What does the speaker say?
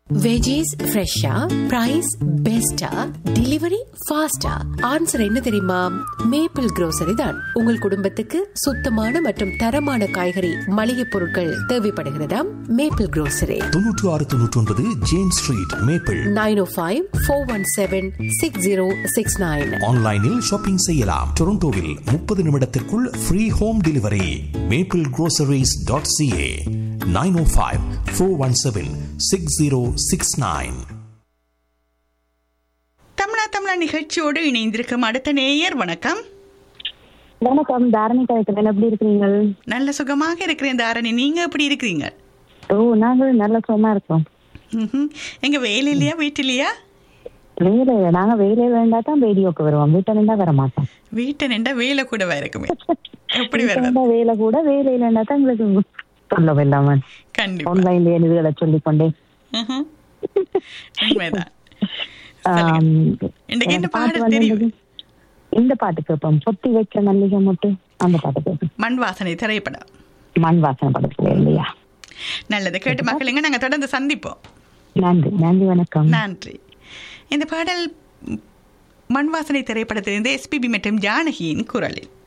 Veggies ஃப்ரெஷ்ஷா price பெஸ்டா delivery ஃபாஸ்டா ஆன்சர் என்ன தெரியுமா மேப்பிள் grocery தான் உங்கள் குடும்பத்துக்கு சுத்தமான மற்றும் தரமான காய்கறி மளிகை பொருட்கள் தேவைப்படுகிறதா மேப்பிள் grocery தொன்னூற்று ஆறு தொன்னூற்றி ஒன்பது James street maple nine O five four one seven six zero six nine ஆன்லைனில் ஷாப்பிங் செய்யலாம் டொரண்டோவில் முப்பது நிமிடத்திற்குள் free home delivery maple groceries.ca dot CA nine O five four one seven six zero six nine தமிழா தமிழா நிகழ்ச்சியோடு இணைந்திருக்கும் அடுத்த நேயர் வணக்கம் வணக்கம் தாரணி கலைக்கிறேன் எப்படி இருக்கிறீங்க நல்ல சுகமாக இருக்கிறேன் தாரணி நீங்க எப்படி இருக்கிறீங்க ஓ நாங்கள் நல்ல சுகமா இருக்கோம் ம்ஹும். எங்க வேலை இல்லையா வீட்டிலையா வேலை நாங்க வேலை வேண்டா தான் ரேடியோக்கு வருவோம் வீட்டை நின்றா வர மாட்டோம் வீட்டை நின்றா வேலை கூடவா இருக்குமே எப்படி வீட்டை வருவது நின்றா வேலை கூட வேலை இல்லைன்னா தான் எங்களுக்கு சொல்ல இல்லாம கண்டிப்பா ஆன்லைன்ல இதுகளை சொல்லிக் கொண்டே ம்ஹும். உண்மைதான் ஆம், இன்னைக்கு என்ன எனக்கு பாட்டு பாடல் தெரியும்? வந்தது. இந்த பாட்டு கேட்போம் பொத்தி வைக்க மல்லிகை மொட்டு அந்த பாட்டு கேட்போம் மண் வாசனை திரைப்படம் மண் வாசனை படத்துல இல்லையா நல்லது கேட்டு மக்களுங்க நாங்க தொடர்ந்து சந்திப்போம் நன்றி நன்றி வணக்கம் நன்றி இந்த பாடல் மண் வாசனை திரைப்படத்திலிருந்து எஸ்பிபி மற்றும் ஜானகியின் குரலில்